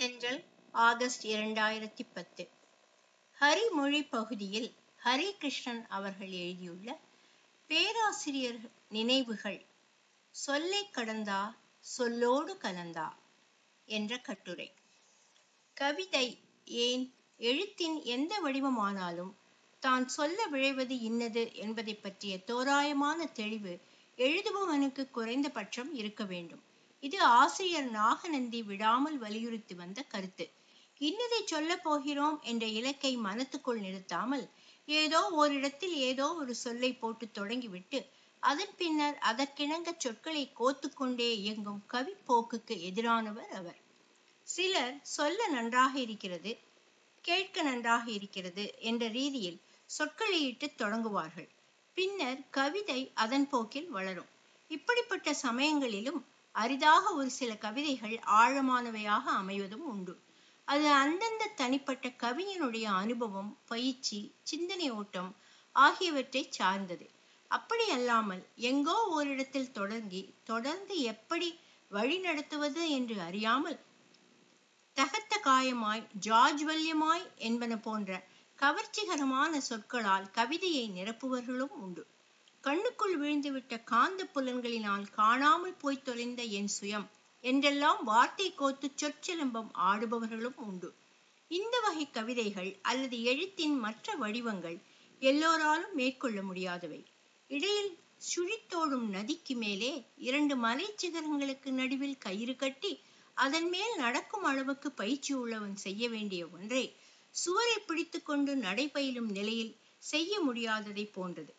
தென்றல் ஆகஸ்ட் இரண்டாயிரத்தி பத்து ஹரிமொழி பகுதியில் ஹரிகிருஷ்ணன் அவர்கள் எழுதியுள்ள பேராசிரியர் நினைவுகள் சொல்லை கடந்தா சொல்லோடு கலந்தா என்ற கட்டுரை கவிதை ஏன் எழுத்தின் எந்த வடிவமானாலும் தான் சொல்ல விழைவது இன்னது என்பதை பற்றிய தோராயமான தெளிவு எழுதுபவனுக்கு குறைந்தபட்சம் இருக்க வேண்டும் இது ஆசிரியர் நாகநந்தி விடாமல் வலியுறுத்தி வந்த கருத்து இன்னதை சொல்ல போகிறோம் என்ற இலக்கை மனத்துக்குள் நிறுத்தாமல் ஏதோ ஓரிடத்தில் ஏதோ ஒரு சொல்லை போட்டு தொடங்கிவிட்டு அதன் பின்னர் அதற்கிணங்க சொற்களை கோத்துக்கொண்டே இயங்கும் கவி போக்குக்கு எதிரானவர் அவர் சிலர் சொல்ல நன்றாக இருக்கிறது கேட்க நன்றாக இருக்கிறது என்ற ரீதியில் சொற்களையிட்டு தொடங்குவார்கள் பின்னர் கவிதை அதன் போக்கில் வளரும் இப்படிப்பட்ட சமயங்களிலும் அரிதாக ஒரு சில கவிதைகள் ஆழமானவையாக அமைவதும் உண்டு அது அந்தந்த தனிப்பட்ட கவிஞனுடைய அனுபவம் பயிற்சி சிந்தனை ஓட்டம் ஆகியவற்றை சார்ந்தது அப்படி அல்லாமல் எங்கோ ஓரிடத்தில் தொடங்கி தொடர்ந்து எப்படி வழி நடத்துவது என்று அறியாமல் தகத்த காயமாய் ஜாஜ்வல்யமாய் என்பன போன்ற கவர்ச்சிகரமான சொற்களால் கவிதையை நிரப்புவர்களும் உண்டு கண்ணுக்குள் விழுந்துவிட்ட காந்த புலன்களினால் காணாமல் போய் தொலைந்த என் சுயம் என்றெல்லாம் வார்த்தை கோத்து சொற்சிலம்பம் ஆடுபவர்களும் உண்டு இந்த வகை கவிதைகள் அல்லது எழுத்தின் மற்ற வடிவங்கள் எல்லோராலும் மேற்கொள்ள முடியாதவை இடையில் சுழித்தோடும் நதிக்கு மேலே இரண்டு மலை சிகரங்களுக்கு நடுவில் கயிறு கட்டி அதன் மேல் நடக்கும் அளவுக்கு பயிற்சி உள்ளவன் செய்ய வேண்டிய ஒன்றை சுவரை பிடித்துக்கொண்டு நடைபயிலும் நிலையில் செய்ய முடியாததை போன்றது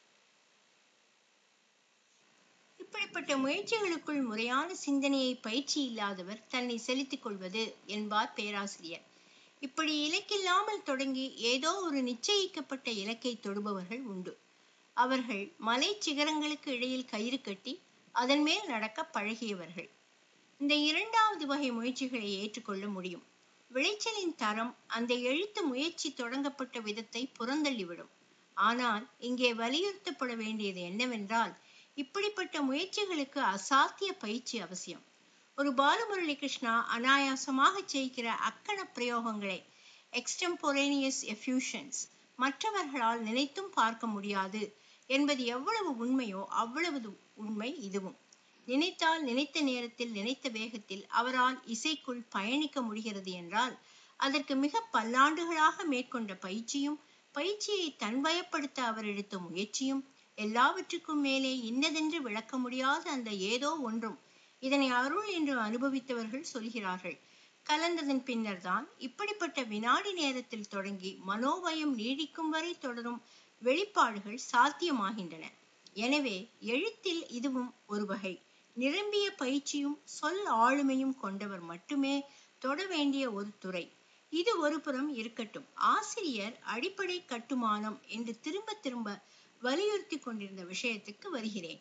இப்படிப்பட்ட முயற்சிகளுக்குள் முறையான சிந்தனையை பயிற்சி இல்லாதவர் தன்னை செலுத்திக் கொள்வது என்பார் பேராசிரியர் இப்படி இலக்கில்லாமல் தொடங்கி ஏதோ ஒரு நிச்சயிக்கப்பட்ட இலக்கை தொடுபவர்கள் உண்டு அவர்கள் மலை சிகரங்களுக்கு இடையில் கயிறு கட்டி அதன் மேல் நடக்க பழகியவர்கள் இந்த இரண்டாவது வகை முயற்சிகளை ஏற்றுக்கொள்ள முடியும் விளைச்சலின் தரம் அந்த எழுத்து முயற்சி தொடங்கப்பட்ட விதத்தை புறந்தள்ளிவிடும் ஆனால் இங்கே வலியுறுத்தப்பட வேண்டியது என்னவென்றால் இப்படிப்பட்ட முயற்சிகளுக்கு அசாத்திய பயிற்சி அவசியம் ஒரு பாலமுரளி கிருஷ்ணா அனாயாசமாக செய்கிற அக்கண பிரயோகங்களை எக்ஸ்டம்போரேனியஸ் எஃப்யூஷன்ஸ் மற்றவர்களால் நினைத்தும் பார்க்க முடியாது என்பது எவ்வளவு உண்மையோ அவ்வளவு உண்மை இதுவும் நினைத்தால் நினைத்த நேரத்தில் நினைத்த வேகத்தில் அவரால் இசைக்குள் பயணிக்க முடிகிறது என்றால் அதற்கு மிக பல்லாண்டுகளாக மேற்கொண்ட பயிற்சியும் பயிற்சியை தன்வயப்படுத்த அவர் எடுத்த முயற்சியும் எல்லாவற்றுக்கும் மேலே இன்னதென்று விளக்க முடியாத அந்த ஏதோ ஒன்றும் இதனை அருள் என்று அனுபவித்தவர்கள் சொல்கிறார்கள் கலந்ததன் பின்னர் தான் இப்படிப்பட்ட வினாடி நேரத்தில் தொடங்கி மனோபயம் நீடிக்கும் வரை தொடரும் வெளிப்பாடுகள் சாத்தியமாகின்றன எனவே எழுத்தில் இதுவும் ஒரு வகை நிரம்பிய பயிற்சியும் சொல் ஆளுமையும் கொண்டவர் மட்டுமே தொட வேண்டிய ஒரு துறை இது ஒரு புறம் இருக்கட்டும் ஆசிரியர் அடிப்படை கட்டுமானம் என்று திரும்ப திரும்ப வலியுறுத்தி கொண்டிருந்த விஷயத்துக்கு வருகிறேன்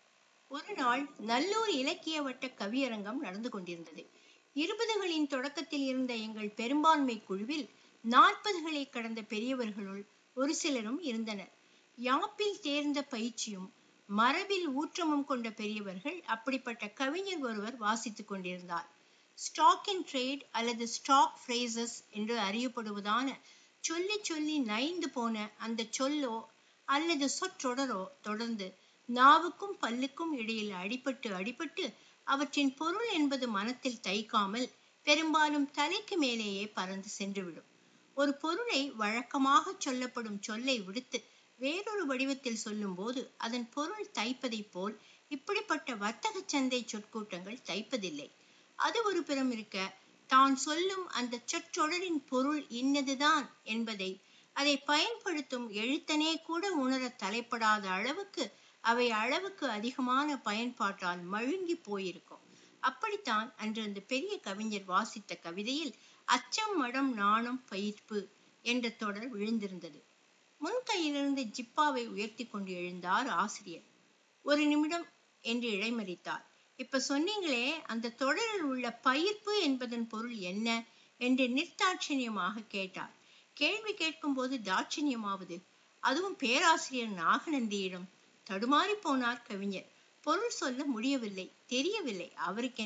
ஒரு நாள் நல்லூர் இலக்கிய வட்ட கவியரங்கம் நடந்து கொண்டிருந்தது இருபதுகளின் தொடக்கத்தில் இருந்த எங்கள் பெரும்பான்மை குழுவில் நாற்பதுகளை கடந்த பெரியவர்களுள் ஒரு சிலரும் இருந்தனர் யாப்பில் தேர்ந்த பயிற்சியும் மரபில் ஊற்றமும் கொண்ட பெரியவர்கள் அப்படிப்பட்ட கவிஞர் ஒருவர் வாசித்துக் கொண்டிருந்தார் ஸ்டாக் இன் ட்ரேட் அல்லது ஸ்டாக் ஃப்ரேசஸ் என்று அறியப்படுவதான சொல்லி சொல்லி நைந்து போன அந்த சொல்லோ அல்லது சொற்றொடரோ தொடர்ந்து நாவுக்கும் பல்லுக்கும் இடையில் அடிபட்டு அடிபட்டு அவற்றின் பொருள் என்பது மனத்தில் தைக்காமல் பெரும்பாலும் தலைக்கு மேலேயே பறந்து சென்றுவிடும் ஒரு பொருளை வழக்கமாக சொல்லப்படும் சொல்லை விடுத்து வேறொரு வடிவத்தில் சொல்லும் போது அதன் பொருள் தைப்பதைப் போல் இப்படிப்பட்ட வர்த்தக சந்தை சொற்கூட்டங்கள் தைப்பதில்லை அது ஒரு புறம் இருக்க தான் சொல்லும் அந்த சொற்றொடரின் பொருள் இன்னதுதான் என்பதை அதை பயன்படுத்தும் எழுத்தனே கூட உணர தலைப்படாத அளவுக்கு அவை அளவுக்கு அதிகமான பயன்பாட்டால் மழுங்கி போயிருக்கும் அப்படித்தான் அன்று அந்த பெரிய கவிஞர் வாசித்த கவிதையில் அச்சம் மடம் நாணம் பயிர்ப்பு என்ற தொடர் விழுந்திருந்தது முன்கையிலிருந்து ஜிப்பாவை உயர்த்தி கொண்டு எழுந்தார் ஆசிரியர் ஒரு நிமிடம் என்று இழைமறித்தார் இப்ப சொன்னீங்களே அந்த தொடரில் உள்ள பயிர்ப்பு என்பதன் பொருள் என்ன என்று நிர்தாட்சணியமாக கேட்டார் கேள்வி கேட்கும் போது தாட்சணியமாவது அதுவும் பேராசிரியர் நாகநந்தியிடம் தடுமாறி போனார் கவிஞர் பொருள் சொல்ல முடியவில்லை தெரியவில்லை அவருக்கு என்ன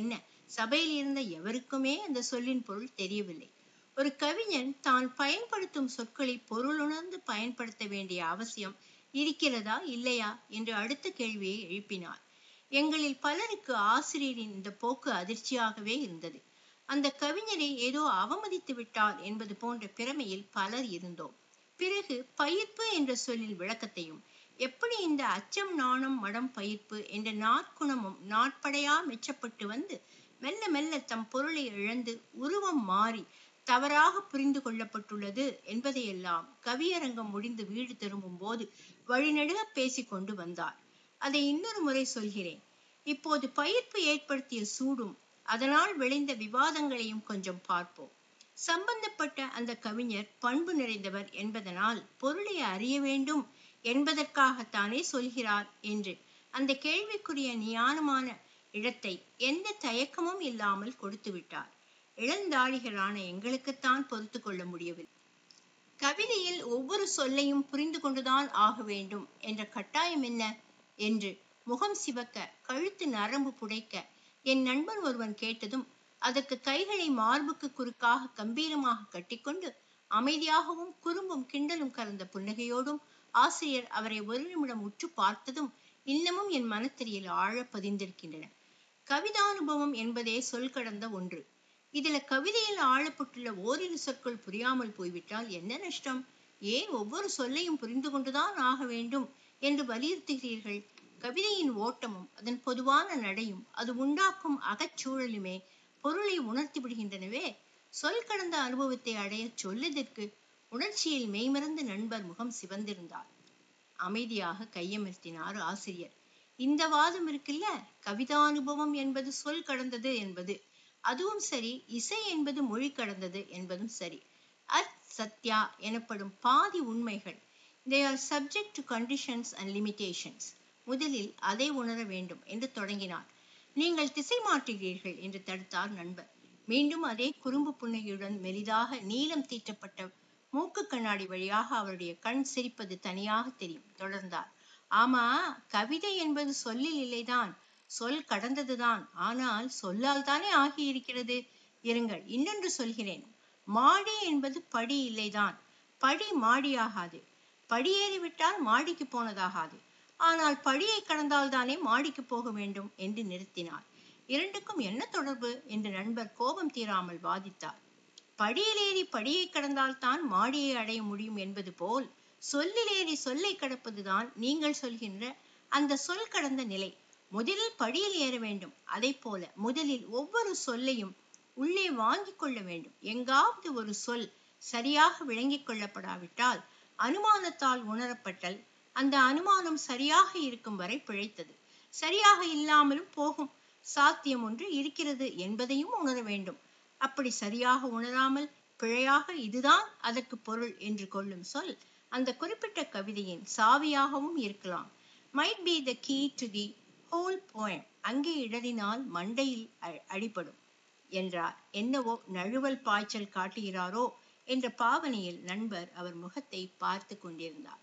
சபையில் இருந்த எவருக்குமே அந்த சொல்லின் பொருள் தெரியவில்லை ஒரு கவிஞன் தான் பயன்படுத்தும் சொற்களை பொருளுணர்ந்து பயன்படுத்த வேண்டிய அவசியம் இருக்கிறதா இல்லையா என்று அடுத்த கேள்வியை எழுப்பினார் எங்களில் பலருக்கு ஆசிரியரின் இந்த போக்கு அதிர்ச்சியாகவே இருந்தது அந்த கவிஞரை ஏதோ அவமதித்து விட்டார் என்பது போன்ற பிரமையில் பலர் இருந்தோம் பிறகு பயிர்ப்பு என்ற சொல்லில் விளக்கத்தையும் எப்படி இந்த அச்சம் நாணம் மடம் பயிர்ப்பு என்ற நாற்குணமும் நாட்படையா மெச்சப்பட்டு வந்து மெல்ல மெல்ல தம் பொருளை இழந்து உருவம் மாறி தவறாக புரிந்து கொள்ளப்பட்டுள்ளது என்பதையெல்லாம் கவியரங்கம் முடிந்து வீடு திரும்பும் போது வழிநெடுக பேசிக் கொண்டு வந்தார் அதை இன்னொரு முறை சொல்கிறேன் இப்போது பயிர்ப்பு ஏற்படுத்திய சூடும் அதனால் விளைந்த விவாதங்களையும் கொஞ்சம் பார்ப்போம் சம்பந்தப்பட்ட அந்த கவிஞர் பண்பு நிறைந்தவர் என்பதனால் பொருளை அறிய வேண்டும் என்பதற்காகத்தானே சொல்கிறார் என்று அந்த கேள்விக்குரிய நியானமான இடத்தை எந்த தயக்கமும் இல்லாமல் கொடுத்து விட்டார் இளந்தாழிகளான எங்களுக்குத்தான் பொறுத்து கொள்ள முடியவில்லை கவிதையில் ஒவ்வொரு சொல்லையும் புரிந்து கொண்டுதான் ஆக வேண்டும் என்ற கட்டாயம் என்ன என்று முகம் சிவக்க கழுத்து நரம்பு புடைக்க என் நண்பன் ஒருவன் கேட்டதும் அதற்கு கைகளை மார்புக்கு குறுக்காக கம்பீரமாக கட்டிக்கொண்டு அமைதியாகவும் குறும்பும் கிண்டலும் கலந்த புன்னகையோடும் ஆசிரியர் அவரை ஒரு நிமிடம் உற்று பார்த்ததும் இன்னமும் என் மனத்திரையில் ஆழ பதிந்திருக்கின்றன கவிதானுபவம் என்பதே சொல் கடந்த ஒன்று இதுல கவிதையில் ஆழப்பட்டுள்ள ஓரிரு சொற்கள் புரியாமல் போய்விட்டால் என்ன நஷ்டம் ஏன் ஒவ்வொரு சொல்லையும் புரிந்து கொண்டுதான் ஆக வேண்டும் என்று வலியுறுத்துகிறீர்கள் கவிதையின் ஓட்டமும் அதன் பொதுவான நடையும் அது உண்டாக்கும் அகச்சூழலுமே பொருளை உணர்த்தி விடுகின்றனவே சொல் கடந்த அனுபவத்தை அடைய சொல்லதற்கு உணர்ச்சியில் மெய்மறந்த நண்பர் முகம் சிவந்திருந்தார் அமைதியாக கையமர்த்தினார் ஆசிரியர் இந்த வாதம் இருக்குல்ல கவிதானுபவம் என்பது சொல் கடந்தது என்பது அதுவும் சரி இசை என்பது மொழி கடந்தது என்பதும் சரி அத் சத்யா எனப்படும் பாதி உண்மைகள் they are subject to conditions and limitations முதலில் அதை உணர வேண்டும் என்று தொடங்கினார் நீங்கள் திசை மாற்றுகிறீர்கள் என்று தடுத்தார் நண்பர் மீண்டும் அதே குறும்பு புன்னகையுடன் மெலிதாக நீலம் தீட்டப்பட்ட மூக்கு கண்ணாடி வழியாக அவருடைய கண் சிரிப்பது தனியாக தெரியும் தொடர்ந்தார் ஆமா கவிதை என்பது சொல்லில் இல்லைதான் சொல் கடந்ததுதான் ஆனால் சொல்லால் தானே ஆகியிருக்கிறது இருங்கள் இன்னொன்று சொல்கிறேன் மாடி என்பது படி இல்லைதான் படி மாடியாகாது படியேறிவிட்டால் மாடிக்கு போனதாகாது ஆனால் படியை கடந்தால் தானே மாடிக்கு போக வேண்டும் என்று நிறுத்தினார் இரண்டுக்கும் என்ன தொடர்பு என்று நண்பர் கோபம் தீராமல் வாதித்தார் படியிலேறி படியை கடந்தால் தான் மாடியை அடைய முடியும் என்பது போல் சொல்லிலேறி சொல்லை கடப்பதுதான் நீங்கள் சொல்கின்ற அந்த சொல் கடந்த நிலை முதலில் படியில் ஏற வேண்டும் அதை போல முதலில் ஒவ்வொரு சொல்லையும் உள்ளே வாங்கிக் கொள்ள வேண்டும் எங்காவது ஒரு சொல் சரியாக விளங்கிக் கொள்ளப்படாவிட்டால் அனுமானத்தால் உணரப்பட்டல் அந்த அனுமானம் சரியாக இருக்கும் வரை பிழைத்தது சரியாக இல்லாமலும் போகும் சாத்தியம் ஒன்று இருக்கிறது என்பதையும் உணர வேண்டும் அப்படி சரியாக உணராமல் பிழையாக இதுதான் அதற்கு பொருள் என்று கொள்ளும் சொல் அந்த குறிப்பிட்ட கவிதையின் சாவியாகவும் இருக்கலாம் might be the key to the whole poem அங்கே இடறினால் மண்டையில் அடிபடும் என்றார் என்னவோ நழுவல் பாய்ச்சல் காட்டுகிறாரோ என்ற பாவனையில் நண்பர் அவர் முகத்தை பார்த்து கொண்டிருந்தார்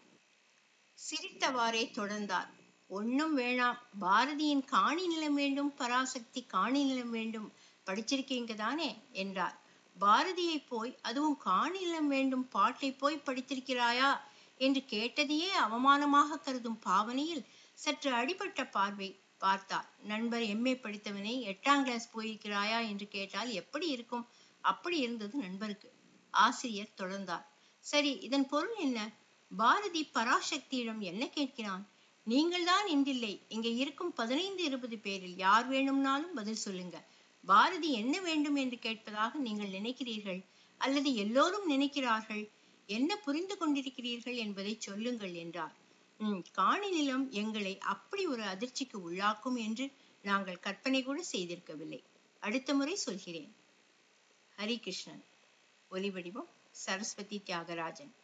சிரித்தவாறே தொடர்ந்தார் ஒன்னும் வேணாம் பாரதியின் காணி நிலம் வேண்டும் பராசக்தி காணி நிலம் வேண்டும் படிச்சிருக்கீங்க தானே என்றார் பாரதியை போய் அதுவும் காணி நிலம் வேண்டும் பாட்டை போய் படித்திருக்கிறாயா என்று கேட்டதையே அவமானமாக கருதும் பாவனையில் சற்று அடிபட்ட பார்வை பார்த்தார் நண்பர் எம்ஏ படித்தவனை எட்டாம் கிளாஸ் போயிருக்கிறாயா என்று கேட்டால் எப்படி இருக்கும் அப்படி இருந்தது நண்பருக்கு ஆசிரியர் தொடர்ந்தார் சரி இதன் பொருள் என்ன பாரதி பராசக்தியிடம் என்ன கேட்கிறான் நீங்கள் தான் இன்றில்லை இங்க இருக்கும் பதினைந்து இருபது பேரில் யார் வேணும்னாலும் பதில் சொல்லுங்க பாரதி என்ன வேண்டும் என்று கேட்பதாக நீங்கள் நினைக்கிறீர்கள் அல்லது எல்லோரும் நினைக்கிறார்கள் என்ன புரிந்து கொண்டிருக்கிறீர்கள் என்பதை சொல்லுங்கள் என்றார் உம் காணி நிலம் எங்களை அப்படி ஒரு அதிர்ச்சிக்கு உள்ளாக்கும் என்று நாங்கள் கற்பனை கூட செய்திருக்கவில்லை அடுத்த முறை சொல்கிறேன் ஹரிகிருஷ்ணன் ஒலிவடிவம் சரஸ்வதி தியாகராஜன்